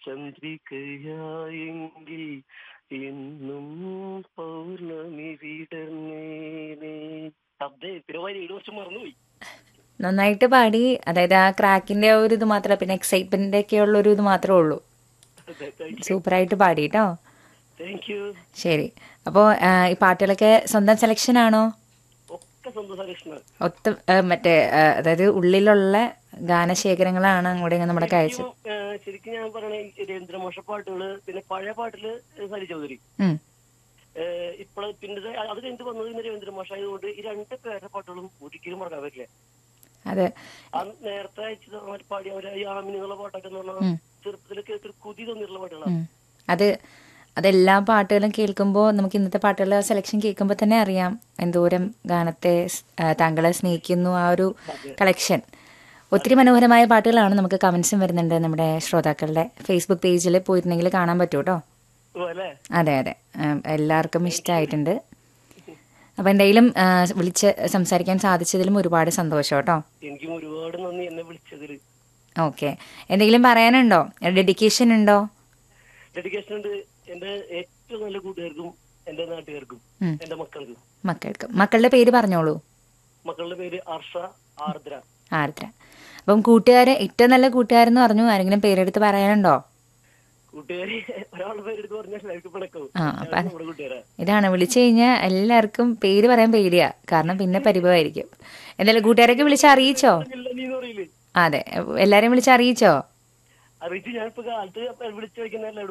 ചന്ദ്രികയായെങ്കിൽ എന്നും പൗർണമി വിടർന്നേനെ അതെ പിന്നെ വരികൾ കുറച്ച് മറന്നുപോയി നന്നായിട്ട് പാടി അതായത് ആ ക്രാക്കിന്റെ ആ ഒരു ഇത് മാത്രമല്ല പിന്നെ എക്സൈറ്റ്മെന്റ് ഒക്കെ ഉള്ള ഒരു ഇത് മാത്രമേ ഉള്ളൂ അതെ താങ്ക് യു സൂപ്പറായിട്ട് പാടി കേട്ടോ താങ്ക് യു ശരി അപ്പോൾ ഈ പാട്ടുകളൊക്കെ സ്വന്തം സെലക്ഷൻ ആണോ ഒക്കെ സ്വന്തം സജഷനാണ് ഒത്ത ആ, മറ്റേ ആ, അതായത് ഉള്ളിലുള്ള ഗാനശേഖരങ്ങളാണ് അങ്ങോട്ട് ഇങ്ങനെ നമ്മുടെ അയച്ചത് ശരിക്കും, ആ, ശരിക്കും ഞാൻ പറയണേ ഈ രവീന്ദ്രമോഷ പാട്ടുകള് പിന്നെ പഴയ പാട്ടില് സരി ചൗധരി ഉം. ഇപ്പോഴെ പിന്നെ ഇത് അത് കഴിഞ്ഞിട്ട് വന്നത് ഇന്ന് രവീന്ദ്രമോഷ ആയതുകൊണ്ട് ഈ രണ്ട് പേരുടെ പാട്ടുകളും ഒരിക്കലും മറക്കാൻ പറ്റില്ല അതെ ആ നേരത്തെ അയച്ചത് മറ്റേ പാടിയ ഒരു യാമിനി എന്നുള്ള പാട്ടൊക്കെ എന്ന് പറഞ്ഞാൽ ഉം. ചെറുപ്പത്തിൽ കേട്ടൊരു കുതി തോന്നിയിട്ടുള്ള പാട്ടുകളാണ് ഉം. അത് അതെല്ലാ പാട്ടുകളും കേൾക്കുമ്പോൾ നമുക്ക് ഇന്നത്തെ പാട്ടുകളുടെ സെലക്ഷൻ കേൾക്കുമ്പോൾ തന്നെ അറിയാം എന്തോരം ഗാനത്തെ സ്- ആ, താങ്കളെ സ്നേഹിക്കുന്നു ആ ഒരു കളക്ഷൻ ഒത്തിരി മനോഹരമായ പാട്ടുകളാണ് നമുക്ക് കമൻസും വരുന്നുണ്ട് നമ്മുടെ ശ്രോതാക്കളുടെ ഫേസ്ബുക്ക് പേജിൽ പോയിട്ടുണ്ടെങ്കിൽ കാണാൻ പറ്റൂ കേട്ടോ അല്ലേ അതെ അതെ ഉം, എല്ലാവർക്കും ഇഷ്ടമായിട്ടുണ്ട് അപ്പം എന്തായാലും ആ, വിളിച്ച് സംസാരിക്കാൻ സാധിച്ചതിലും ഒരുപാട് സന്തോഷം കേട്ടോ എനിക്കും ഒരുപാട് നന്ദി എന്നെ വിളിച്ചതില് ഓക്കെ എന്തെങ്കിലും പറയാനുണ്ടോ ഡെഡിക്കേഷൻ ഉണ്ടോ ഡെഡിക്കേഷൻ ഉണ്ട് എന്റെ ഏറ്റവും നല്ല കൂട്ടുകാർക്കും എന്റെ നാട്ടുകാർക്കും ഉം. എന്റെ മക്കൾക്കും മക്കൾക്ക് മക്കളുടെ പേര് പറഞ്ഞോളൂ മക്കളുടെ പേര് അർഷ ആർദ്ര ആർദ്ര അപ്പം കൂട്ടുകാരെ ഏറ്റവും നല്ല കൂട്ടുകാരെന്ന് പറഞ്ഞു ആരെങ്കിലും പേരെടുത്ത് പറയാനുണ്ടോ കൂട്ടുകാരി ഒരാളുടെ പേരെടുത്ത് പറഞ്ഞാൽ ലൈഫ് പിണക്കാവും ആ, ഞാൻ അപ്പൊ- നമ്മുടെ കൂട്ടുകാരാ ഇതാണ് വിളിച്ചു കഴിഞ്ഞാൽ എല്ലാവർക്കും പേര് പറയാൻ പേടിയാ കാരണം പിന്നെ പരിഭവമായിരിക്കും എന്തായാലും കൂട്ടുകാരൊക്കെ വിളിച്ച് അറിയിച്ചോ ഇല്ല നീ പറയില്ലേ അതെ എല്ലാരെയും വിളിച്ച് അറിയിച്ചോ അറിയിച്ച് ഞാനിപ്പോ കാലത്ത് വിളിച്ചു വയ്ക്കുന്നതല്ലേ